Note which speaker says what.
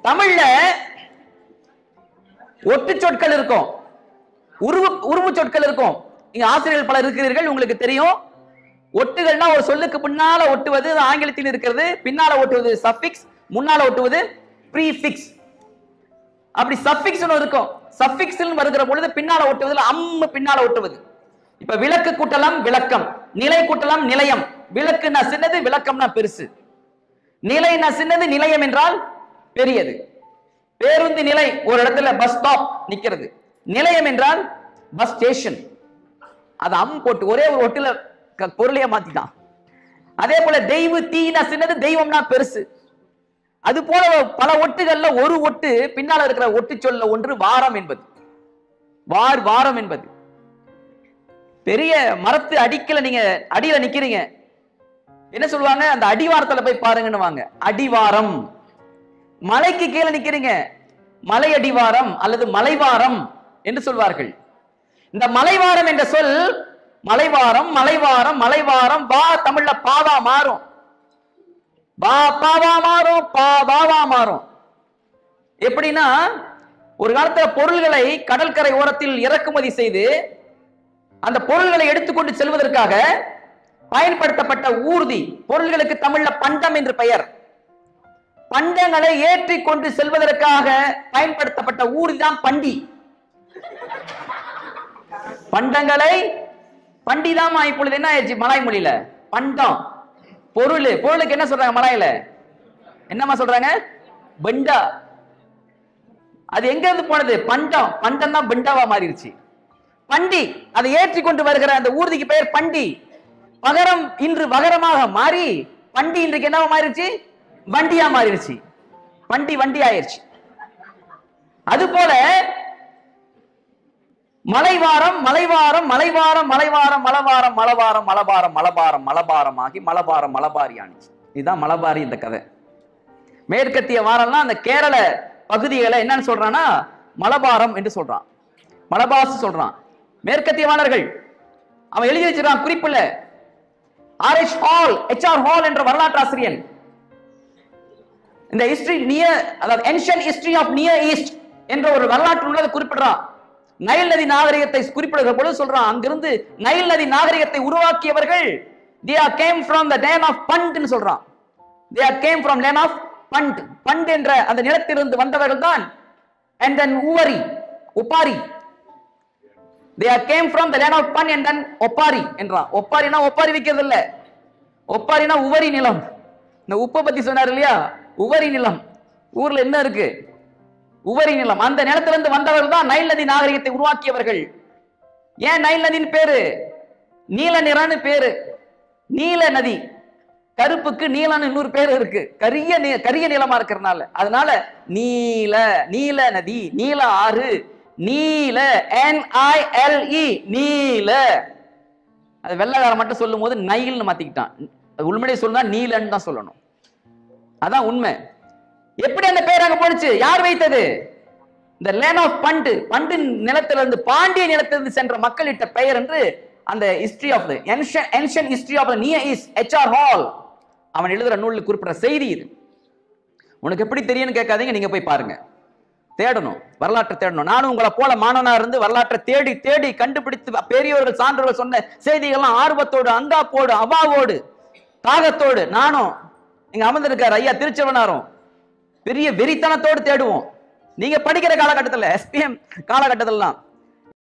Speaker 1: தமிழ்ல ஒட்டு சொற்கள் இருக்கும் உருவு உருவு சொற்கள் இருக்கும் இங்க ஆசிரியர்கள் பலர் இருக்கிறீர்கள் உங்களுக்கு தெரியும் ஒட்டுகள்னா ஒரு சொல்லுக்கு பின்னால ஒட்டுவது அது ஆங்கிலத்தில் இருக்கிறது பின்னால ஒட்டுவது சஃபிக்ஸ் முன்னால ஒட்டுவது ப்ரீஃபிக்ஸ் அப்படி சஃபிக்ஸ் இருக்கும் சஃபிக்ஸ் வருகிற பொழுது பின்னால ஒட்டுவதில் அம்மு பின்னால ஒட்டுவது இப்ப விளக்கு கூட்டலாம் விளக்கம் நிலை கூட்டலாம் நிலையம் விளக்குனா சின்னது விளக்கம்னா பெருசு நிலைனா சின்னது நிலையம் என்றால் பெரியது பேருந்து நிலை ஒரு இடத்துல பஸ் ஸ்டாப் நிக்கிறது நிலையம் என்றால் பஸ் ஸ்டேஷன் அது அம் போட்டு ஒரே ஒரு ஒட்டுல க- பொருளையே மாத்திட்டான் அதே போல தெய்வ தீனா சின்னது தெய்வம்னா பெருசு அது போல பல ஒட்டுகள்ல ஒரு ஒட்டு பின்னால இருக்கிற ஒட்டு சொல்ல ஒன்று வாரம் என்பது வார் வாரம் என்பது பெரிய மரத்து அடிக்கல நீங்க அடியில நிக்கிறீங்க என்ன சொல்லுவாங்க அந்த அடிவாரத்துல போய் பாருங்கன்னு வாங்க அடிவாரம் மலைக்கு கீழே நிக்கிறீங்க மலை அடிவாரம் அல்லது மலைவாரம் என்று சொல்வார்கள் இந்த மலைவாரம் என்ற சொல் மலைவாரம் மலைவாரம் மலைவாரம் வா தமிழ்ல பாவா மாறும் வா பாவா மாறும் பா வாவா மாறும் எப்படின்னா ஒரு காலத்துல பொருள்களை கடற்கரை ஓரத்தில் இறக்குமதி செய்து அந்த பொருள்களை எடுத்துக்கொண்டு செல்வதற்காக பயன்படுத்தப்பட்ட ஊர்தி பொருள்களுக்கு தமிழ்ல பண்டம் என்று பெயர் பண்டங்களை ஏற்றி கொண்டு செல்வதற்காக பயன்படுத்தப்பட்ட ஊர்தி தான் பண்டி பண்டங்களை பண்டிதாமா இப்பொழுது என்ன ஆயிடுச்சு மலாய் மொழியில பண்டம் பொருள் பொருளுக்கு என்ன சொல்றாங்க மலாயில என்னமா சொல்றாங்க பண்டா அது எங்க இருந்து போனது பண்டம் பண்டம் தான் பண்டாவா மாறிடுச்சு பண்டி அதை ஏற்றி கொண்டு வருகிற அந்த ஊர்திக்கு பெயர் பண்டி பகரம் இன்று வகரமாக மாறி பண்டி இன்றைக்கு என்னவா மாறிடுச்சு வண்டியா மாறிடுச்சு வண்டி வண்டி ஆயிருச்சு அது போல மலைவாரம் மலைவாரம் மலைவாரம் மலைவாரம் மலவாரம் மலவாரம் மலபாரம் மலபாரம் மலபாரம் ஆகி மலபாரம் மலபாரி ஆனிச்சு இதுதான் மலபாரி இந்த கதை மேற்கத்திய வாரம்லாம் அந்த கேரள பகுதிகளை என்னன்னு சொல்றான்னா மலபாரம் என்று சொல்றான் மலபாஸ் சொல்றான் மேற்கத்திய வாணர்கள் அவன் எழுதி வச்சிருக்கான் குறிப்புல R H Hall H R Hall என்ற வரலாற்று ஆசிரியன் இந்த ஹிஸ்டரி நியர் அதாவது ancient history of near east என்ற ஒரு வரலாற்று உள்ளதை குறிப்பிடுறான் நைல் நதி நாகரிகத்தை குறிப்பிடுகிற பொழுது சொல்றான் அங்கிருந்து நைல் நதி நாகரிகத்தை உருவாக்கியவர்கள் they are came from the land of பண்ட்னு சொல்றான் they are came from land of Punt Punt என்ற அந்த நிலத்திலிருந்து வந்தவர்கள் தான் and then Uvari உப்பாரி they are came from the land of bun and then ஒப்பாரி என்றான் ஒப்பாரினா ஒப்பாரி விக்கிறது இல்ல ஒப்பாரினா உவரி நிலம் இந்த உப்பை பத்தி சொன்னார் இல்லையா உவரி நிலம் ஊர்ல என்ன இருக்கு உவரி நிலம் அந்த நிலத்திலிருந்து வந்தவர்கள் தான் நைல் நதி நாகரிகத்தை உருவாக்கியவர்கள் ஏன் நைல் நதின்னு பேரு நீல நிறம்னு பேரு நீல நதி கருப்புக்கு நீலன்னு இன்னொரு பேர் இருக்கு கரிய நீ- கரிய நிலமா இருக்கிறதுனால அதனால நீல நீல நதி நீல ஆறு நீல என் ஐ எல் இ நீல அது வெள்ளக்காரன் மட்டும் சொல்லும் போது நைல்னு மாத்திக்கிட்டான் அது உண்மையிலே சொல்லணும்னா நீலன்னு தான் சொல்லணும் அதான் உண்மை எப்படி அந்த பேர் அங்க போனுச்சு யார் வைத்தது இந்த லேன் ஆஃப் பண்டு பண்டு நிலத்திலிருந்து பாண்டிய நிலத்திலிருந்து சென்ற மக்களிட்ட பெயர் என்று அந்த history of the ancient history of the near is H R Hall அவன் எழுதுற நூலில் குறிப்பிட்ட செய்தி இது உனக்கு எப்படி தெரியும்னு கேட்காதீங்க நீங்க போய் பாருங்க தேடணும் வரலாற்றை தேடணும் நானும் உங்களை போல மாணவனா இருந்து வரலாற்றை தேடி தேடி கண்டுபிடித்து பெரியவர்கள் சான்றோர்கள் சொன்ன செய்திகள்லாம் ஆர்வத்தோடு அங்காப்போடு அவாவோடு தாகத்தோடு நானும் இங்க அமர்ந்திருக்காரு ஐயா திருச்செவனாரும் பெரிய வெறித்தனத்தோடு தேடுவோம் நீங்க படிக்கிற காலகட்டத்தில் எஸ்பிஎம் காலகட்டத்திலலாம்